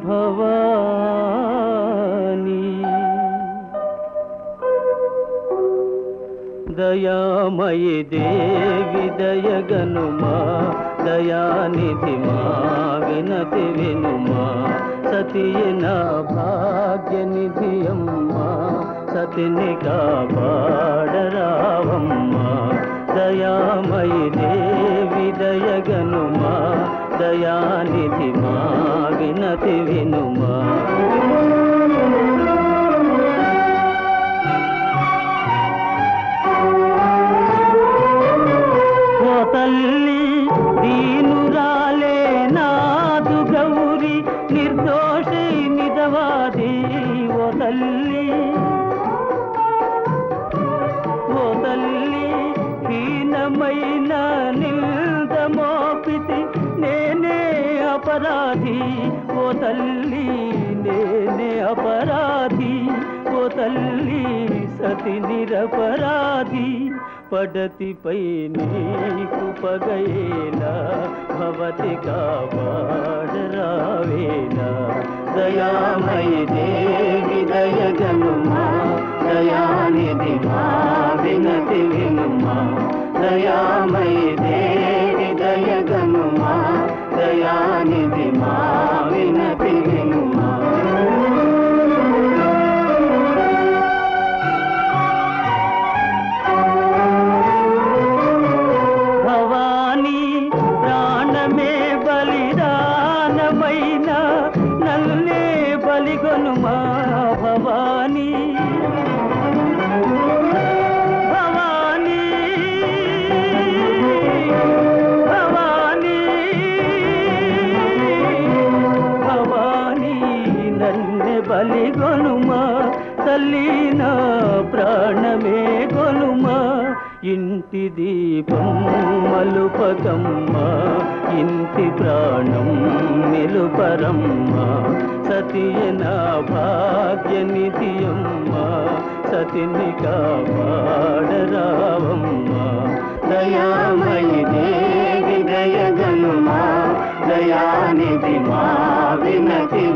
భవానీ దయామయి దేవి దయగనుమా దయానిధి మా వినతి వినుమా సతియన భాగ్యనిధి అమ్మా సతిని కాపాడరావమ్మా దయామయి దేవి దయగనుమా దయానిధి మా వినతి వినుమా ఓ తల్లి దీనురాలే నాదు గౌరి నిర్దోషి నిజవాది ఓ తల్లి ఓ తల్లి హీనమైన నిల్దమోపితి నేనే అపరాధి ఓ తల్లి నేనే అపరాధి ఓ తల్లి సతి నిరపరాధి పడతిపై నీకు పగయేలా భవతి కాపాడరావేలా దయామయి దేవి దయగనుమా దయానిధి మా వినతి వినుమా దయామయి దేవి దయగనుమా దయానిధి మా వినతి వినుమా భవానీ ప్రాణమే బలిదానమైన నన్నే బలిగొనుమా భవానీ భవానీ భవానీ భవానీ నన్నే బలిగొనుమా తల్లి నా ప్రాణమే గొనుమా ఇంటి దీపం మలుపకమ్మ ఇంటి ప్రాణం నిలుపరమ్మ సతియన భాగ్యనిధియమ్మ సతిని కాపాడరావమ్మ దయామయి దేవి దయగనుమా దయానిధి మా వినతి